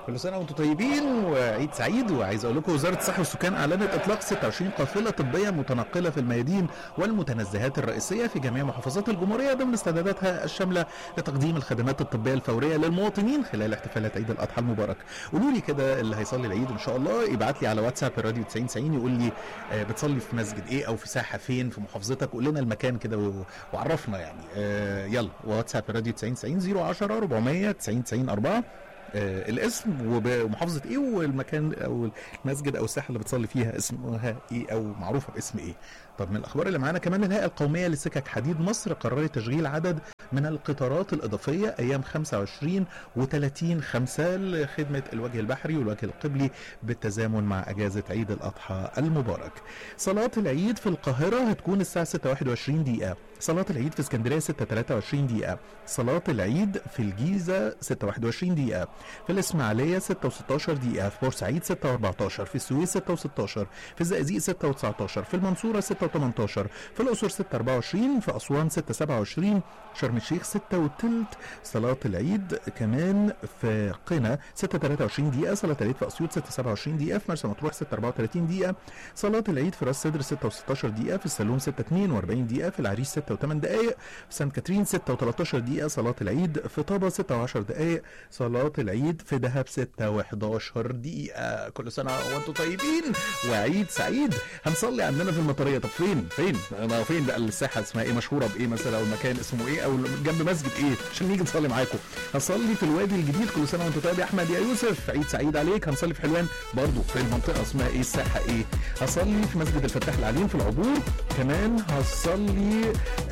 كل سنه وانتم طيبين وعيد سعيد وعايز اقول لكم وزاره الصحه والسكان اعلنت اطلاق 26 قافله طبيه متنقله في الميادين والمتنزهات الرئيسيه في جميع محافظات الجمهوريه ضمن استعداداتها الشامله لتقديم الخدمات الطبيه الفوريه للمواطنين خلال احتفالات عيد الاضحى المبارك. قولوا لي كده اللي هيصلي العيد ان شاء الله يبعت لي على واتساب الراديو 90 90 يقول لي آه، بتصلي في مسجد ايه او في ساحه فين في محافظتك قول لنا المكان كده و- وعرفنا يعني آه، يلا واتساب الراديو 90 90 010 400 90 90 4 آه، الاسم وب- ومحافظه ايه والمكان او المسجد او الساحه اللي بتصلي فيها اسمها ايه او معروفه باسم ايه طب من الاخبار اللي معانا كمان الهيئه القوميه لسكك حديد مصر قررت تشغيل عدد من القطارات الاضافيه ايام 25 و30 5 لخدمه الوجه البحري والوجه القبلي بالتزامن مع اجازه عيد الاضحى المبارك صلاه العيد في القاهره هتكون الساعه 6:21 دقيقه صلاه العيد في اسكندريه 6:23 دقيقه صلاه العيد في الجيزه 6:21 دقيقه في الاسماعيليه 6 و16 دقيقه في بورسعيد 6 و14 في السويس 6 و16 في الزقازيق 6 و19 في المنصوره 6 و18 في الاقصر 6 24 في اسوان 6 27 شرم الشيخ 6 وتلت صلاه العيد كمان في قنا 6 23 دقيقه صلاه العيد في اسيوط 6 27 دقيقه في مرسى مطروح 6 34 دقيقه صلاه العيد في راس سدر 6 و16 دقيقه في السلوم 6 42 دقيقه في العريش 6 و8 دقائق في سانت كاترين 6 و13 دقيقه صلاه العيد في طابا 6 و10 دقائق صلاه العيد في دهب 6 و11 دقيقه كل سنه وانتم طيبين وعيد سعيد هنصلي عندنا في المطريه طب فين فين انا فين بقى الساحه اسمها ايه مشهوره بايه مثلا او المكان اسمه ايه او جنب مسجد ايه عشان نيجي نصلي معاكم هنصلي في الوادي الجديد كل سنه وانتم طيب يا احمد يا يوسف عيد سعيد عليك هنصلي في حلوان برضو في المنطقه اسمها ايه الساحه ايه هصلي في مسجد الفتاح العليم في العبور كمان هصلي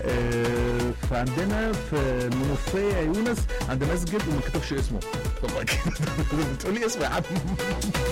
آه في عندنا في المنوفيه يا يونس عند مسجد وما كتبش اسمه والله كده بتقولي اسمه يا عم